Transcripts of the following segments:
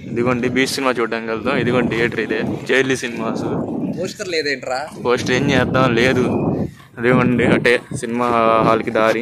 ఇదిగోండి beach cinema చూడడానికి వెళ్తాం ఇదిగోండి థియేటర్ ఇదే జైర్లీ సినిమాస్ పోస్టర్ లేదేంట్రా పోస్ట్ ఏం చేద్దాం లేదు అదిగోండి అటే సినిమా హాల్కి దారి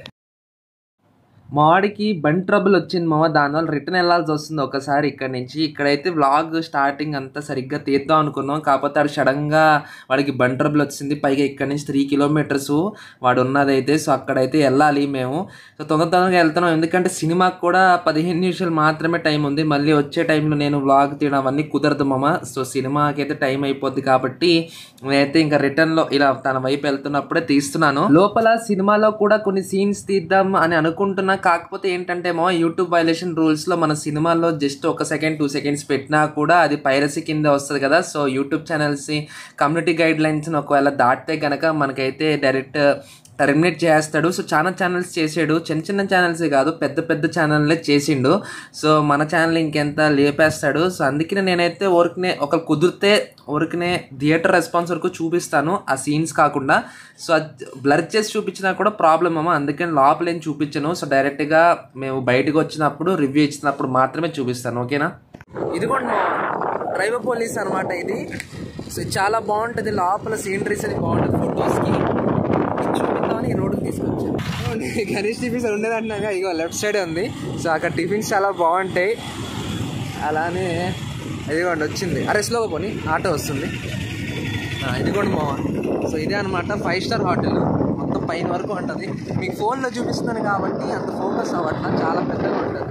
మా వాడికి బండి ట్రబుల్ వచ్చింది మామ దానివల్ల రిటర్న్ వెళ్ళాల్సి వస్తుంది ఒకసారి ఇక్కడ నుంచి ఇక్కడైతే వ్లాగ్ స్టార్టింగ్ అంతా సరిగ్గా తీద్దాం అనుకున్నాం కాకపోతే ఆడు సడన్గా వాడికి బండి ట్రబుల్ వచ్చింది పైగా ఇక్కడ నుంచి త్రీ కిలోమీటర్స్ వాడు ఉన్నదైతే సో అక్కడైతే వెళ్ళాలి మేము సో తొందర తొందరగా వెళ్తున్నాం ఎందుకంటే సినిమాకి కూడా పదిహేను నిమిషాలు మాత్రమే టైం ఉంది మళ్ళీ వచ్చే టైంలో నేను వ్లాగ్ తీయడం అవన్నీ కుదరదు మామ సో సినిమాకి అయితే టైం అయిపోద్ది కాబట్టి నేనైతే ఇంకా రిటర్న్లో ఇలా తన వైపు వెళ్తున్నప్పుడే తీస్తున్నాను లోపల సినిమాలో కూడా కొన్ని సీన్స్ తీద్దాం అని అనుకుంటున్నా కాకపోతే ఏంటంటే మా యూట్యూబ్ వైలేషన్ రూల్స్ లో మన సినిమాలో జస్ట్ ఒక సెకండ్ టూ సెకండ్స్ పెట్టినా కూడా అది పైరసీ కింద వస్తుంది కదా so YouTube channels community guidelines ఒకవేళ దాటితే గనక మనకైతే డైరెక్ట్ టర్మినేట్ చేస్తాడు సో చాలా ఛానల్స్ చేసాడు చిన్న చిన్న ఛానల్సే కాదు పెద్ద పెద్ద ఛానల్లే చేసిండు సో మన ఛానల్ ఇంకెంత లేపేస్తాడు సో అందుకనే నేనైతే ఊరికనే ఒక కుదిరితే ఊరికనే థియేటర్ రెస్పాన్స్ వరకు చూపిస్తాను ఆ సీన్స్ కాకుండా సో అది బ్లర్ చేసి చూపించినా కూడా ప్రాబ్లమ్ అమ్మ అందుకని లోపల ఏం చూపించను సో డైరెక్ట్గా మేము బయటకు వచ్చినప్పుడు రివ్యూ ఇచ్చినప్పుడు మాత్రమే చూపిస్తాను ఓకేనా ఇదిగోండి డ్రైవర్ పోలీస్ అనమాట ఇది సో చాలా బాగుంటుంది లోపల సీనరీస్ అని బాగుంటుంది ఫొటోస్కి చూపిద్దామని ఈ రోడ్డుకి తీసుకొచ్చాను గణేష్ టిఫిన్స్ ఉండేదంటున్నాగా ఇగో లెఫ్ట్ సైడ్ ఉంది సో అక్కడ టిఫిన్స్ చాలా బాగుంటాయి అలానే ఇదిగోండి వచ్చింది అరే స్లోగా పోని ఆటో వస్తుంది ఆ, ఇదిగోండి మామ సో ఇదే అనమాట ఫైవ్ స్టార్ హోటల్ మొత్తం పైన వరకు ఉంటుంది మీకు ఫోన్లో చూపిస్తున్నాను కాబట్టి అంత ఫోకస్ అవ్వట్లా చాలా పెద్దగా ఉంటుంది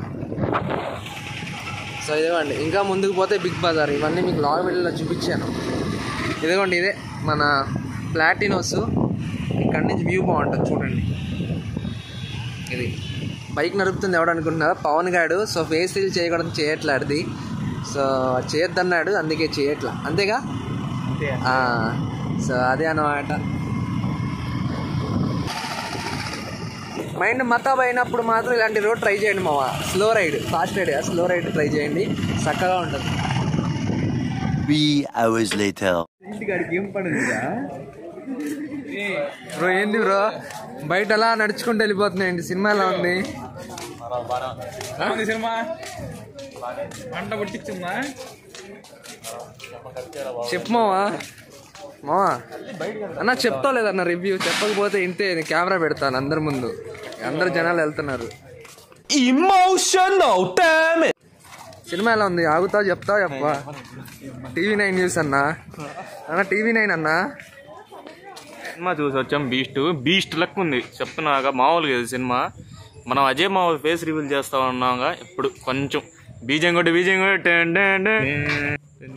సో ఇదిగోండి ఇంకా ముందుకు పోతే బిగ్ బజార్ ఇవన్నీ మీకు లాగ్ వీడియోలో చూపించాను ఇదిగోండి ఇదే మన ప్లాటినోస్ ఇక్కడ నుంచి వ్యూ బాగుంటుంది చూడండి ఇది బైక్ నడుపుతుంది ఎవడు అనుకుంటున్నారా పవన్ గాడు సో ఫేస్ రీల్ చేయకూడదు చేయట్లాడిది సో చేయొద్దన్నాడు అందుకే చేయట్లా అంతేగా ఆ, సో అదే అన్నమాట మైండ్ మతాబ్ అయినప్పుడు మాత్రం ఇలాంటి రోడ్ ట్రై చేయండి మావా slow ride fast ride slow ride try చేయండి చక్కగా ఉంటుంది Three hours later. బ్రో ఏంది బ్రో బయట అలా నడుచుకుంటూ వెళ్ళిపోతున్నాయండి సినిమా ఎలా ఉంది సినిమా పంట పుట్టించిందా చెప్పు మావా మావా అన్న చెప్తా లేదన్న రివ్యూ చెప్పకపోతే ఇంతే నేను కెమెరా పెడతాను అందరి ముందు అందరు జనాలు వెళ్తున్నారు ఇమోషనల్ డామ్ సినిమా ఎలా ఉంది ఆగుతావు చెప్తావు చెప్పా టీవీ నైన్ న్యూస్ అన్నా అన్న టీవీ నైన్ అన్నా సినిమా చూసి వచ్చాం బీస్ట్ బీస్ట్ లెక్క ఉంది చెప్తున్నాగా మామూలుగా ఇది సినిమా మనం అజయ్ మామూలు ఫేస్ రివీల్ చేస్తా ఉన్నాగా ఇప్పుడు కొంచెం బీజం కొట్టి బీజం కొట్టి ten ten ten.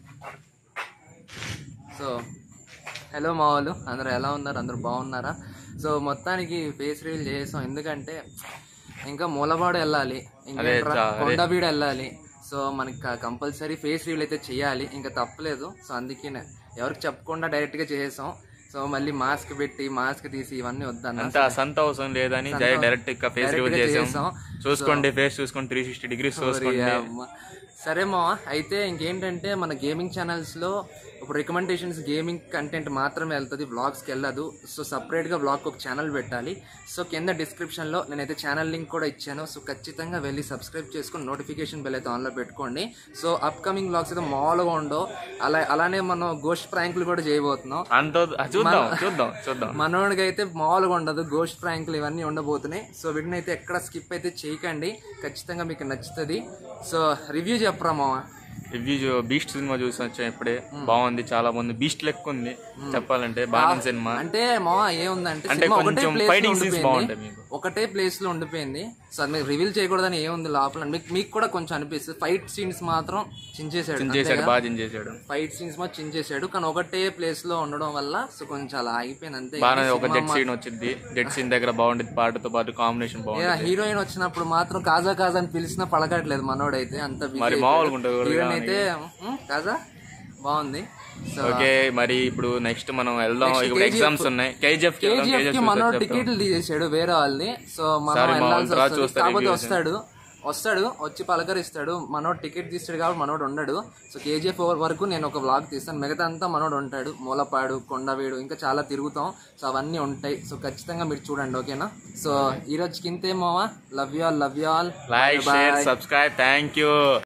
So hello మా వాళ్ళు అందరూ ఎలా ఉన్నారు అందరూ బాగున్నారా సో మొత్తానికి ఫేస్ రివీల్ చేసాం ఎందుకంటే ఇంకా మూలబాడు వెళ్ళాలి ఇంకా అదే, చా- అదే. కొండబీడు వెళ్ళాలి సో మనకి కంపల్సరీ ఫేస్ రివీల్ అయితే చేయాలి ఇంకా తప్పలేదు సో అందుకే ఎవరికి చెప్పకుండా డైరెక్ట్గా చేసేసాం సో మళ్ళీ మాస్క్ పెట్టి మాస్క్ తీసి ఇవన్నీ వద్దన్న అంత సంత అవసరం లేదని జై డైరెక్ట్ ఇక ఫేస్ Direct రివీల్ గా చేసాం చేసాం. చూసుకోండి ఫేస్ చూసుకోండి త్రీ సిక్స్టీ డిగ్రీస్ చూసుకోండి అమ్మ. సరే మా అయితే ఇంకేంటంటే మన గేమింగ్ ఛానల్స్లో ఇప్పుడు రికమెండేషన్స్ గేమింగ్ కంటెంట్ మాత్రమే వెళ్తుంది వ్లాగ్స్కి వెళ్ళదు సో సపరేట్గా వ్లాగ్ ఒక ఛానల్ పెట్టాలి సో కింద డిస్క్రిప్షన్లో నేనైతే ఛానల్ లింక్ కూడా ఇచ్చాను సో ఖచ్చితంగా వెళ్ళి సబ్స్క్రైబ్ చేసుకొని నోటిఫికేషన్ బెల్ అయితే ఆన్లో పెట్టుకోండి సో అప్కమింగ్ వ్లాగ్స్ అయితే మామూలుగా ఉండవు అలా అలానే మనం గోస్ట్ ప్రాంకులు కూడా చేయబోతున్నాం అంత ఆ, చూద్దాం చూద్దాం చూద్దాం మనోడికి అయితే మామూలుగా ఉండదు గోస్ట్ ప్రాంకులు ఇవన్నీ ఉండబోతున్నాయి సో వీటిని అయితే ఎక్కడ స్కిప్ అయితే చేయకండి ఖచ్చితంగా మీకు నచ్చుతుంది సో రివ్యూ చెప్పరా మామ రివ్యూ బీస్ట్ సినిమా చూసి వచ్చాం ఇప్పుడే బాగుంది చాలా బాగుంది బీస్ట్ లెక్క ఉంది చెప్పాలంటే బాగా సినిమా అంటే మామ ఏముందంటే అంటే సినిమా ఒకటే కొంచెం ప్లేస్ లో fighting scenes బాగుంటాయి ఉండిపోయింది మీకు. ఒకటే ప్లేస్ లో ఉండిపోయింది సో అది మీకు రివీల్ చేయకూడదని ఏముంది లోపల మీకు మీకు కూడా కొంచెం అనిపిస్తుంది ఫైట్ సీన్స్ మాత్రం చించేసాడు చేశాడు బాగా చేశాడు ఫైట్ సీన్స్ మాత్రం చించేసాడు కానీ ఒకటే ప్లేస్ లో ఉండడం వల్ల సో కొంచెం అలా ఆగిపోయింది అంతే బాగా ఒక సినిమా జెట్ సీన్ వచ్చింది జెట్ సీన్ దగ్గర బాగుండేది పాటతో పాటు కాంబినేషన్ బాగుంది ఏదైనా హీరోయిన్ వచ్చినప్పుడు మాత్రం కాజా కాజా అని పిలిచినా పలకట్లేదు మనోడైతే అంత busy మరి అయిపోయాడు. మామూలుగా ఉంటుంది కూడా హీరోయిన్ కానీ. అయితే "ఉమ్, కాజా బాగుంది సో ఓకే మరి ఇప్పుడు నెక్స్ట్ మనం వెళ్దాం Next ఇప్పుడు KGF. ఎగ్జామ్స్ ఉన్నాయి కేజీఎఫ్ కేజీఎఫ్ కి మనోడు టికెట్లు తీసేసాడు వేరే వాళ్ళని సో మనం సరే, మా వెళ్ళాల్సి వాళ్ళు రా వస్తుంది చూస్తారు కాకపోతే reviews. వస్తాడు వస్తాడు వచ్చి పలకరిస్తాడు మనోడు టికెట్ తీస్తాడు కాబట్టి మనోడు ఉండడు సో కేజీఎఫ్ వరకు నేను ఒక వ్లాగ్ తీస్తాను మిగతా అంతా మనోడు ఉంటాడు మూలపాడు కొండవీడు ఇంకా చాలా తిరుగుతాం సో అవన్నీ ఉంటాయి సో ఖచ్చితంగా మీరు చూడండి ఓకేనా సో ఈ రోజుకి ఇంతే మావా love you all love you all like share subscribe thank you